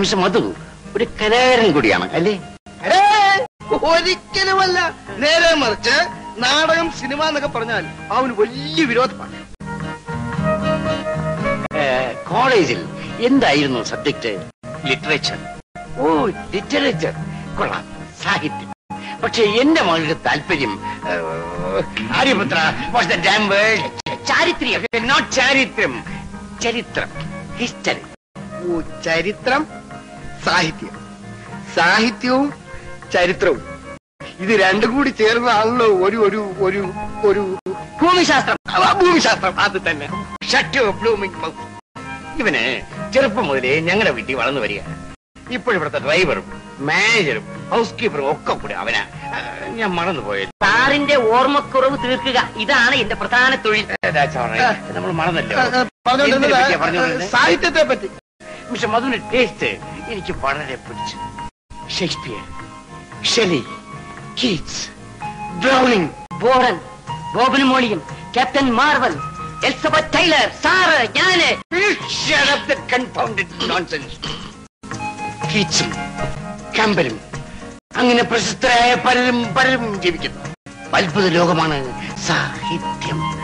Mister മധു ഒരു കലാകാരൻ കൂടിയാണ് അല്ലേ ഏ, ഒരിക്കലുമല്ല നേരെ മറിച്ച് നാടകം സിനിമ എന്നൊക്കെ പറഞ്ഞാൽ അവന് വലിയ വിരോധമാണ് ഏഹ്, കോളേജിൽ എന്തായിരുന്നു സബ്ജക്ട് ലിറ്ററേച്ചർ ഓ ലിറ്ററേച്ചർ കൊള്ളാം സാഹിത്യം പക്ഷെ എന്റെ മകളുടെ താല്പര്യം ഏഹ്, ആര്യപുത്ര വാട്സ് ദ ഡാം വേൾഡ് ചാരിത്രം നോട്ട് ചാരിത്രം ചരിത്രം ഹിസ്റ്ററി ഓ ചരിത്രം സാഹിത്യം സാഹിത്യവും ചരിത്രവും ഇത് രണ്ടും കൂടി ചേർന്നതാണല്ലോ ഒരു ഒരു ഒരു ഒരു ഭൂമിശാസ്ത്രം ആ, ഭൂമിശാസ്ത്രം അത് തന്നെ ഷട്ട് ബ്ലൂമിംഗ് മൗത്ത് ഇവന് ചെറുപ്പം മുതലേ ഞങ്ങളുടെ വീട്ടിൽ വളർന്നു വരിക ഇപ്പോഴിവിടുത്തെ ഡ്രൈവറും മാനേജറും ഹൗസ് കീപ്പറും ഒക്കെ കൂടെ അവനാ ആ, ഞാൻ മറന്നുപോയത് സാറിന്റെ ഓർമ്മക്കുറവ് തീർക്കുക ഇതാണ് എന്റെ പ്രധാന തൊഴിൽ നമ്മൾ മറന്നല്ലോ ആ, ആ, പറഞ്ഞുകൊണ്ടിരുന്നത് എന്തിനെ പറ്റിയാ പറഞ്ഞുകൊണ്ടിരുന്നത്? സാഹിത്യത്തെ പറ്റി പക്ഷെ മധുവിന്റെ ടേസ്റ്റ് എനിക്ക് വളരെ പിടിച്ചു ഷേക്സ്പിയർ ഷെലി കീറ്റ്സ് ബ്രൗണിംഗ് ബോറൻ ബോബനും മോളിയും captain Marvel Elizabeth Taylor sir ഞാന് Shut up that confounded nonsense. കീറ്റ്സും കമ്പലും അങ്ങനെ പ്രശസ്തരായ പലരും പലരും ജീവിക്കുന്നു അത്ഭുത ലോകമാണ് സാഹിത്യം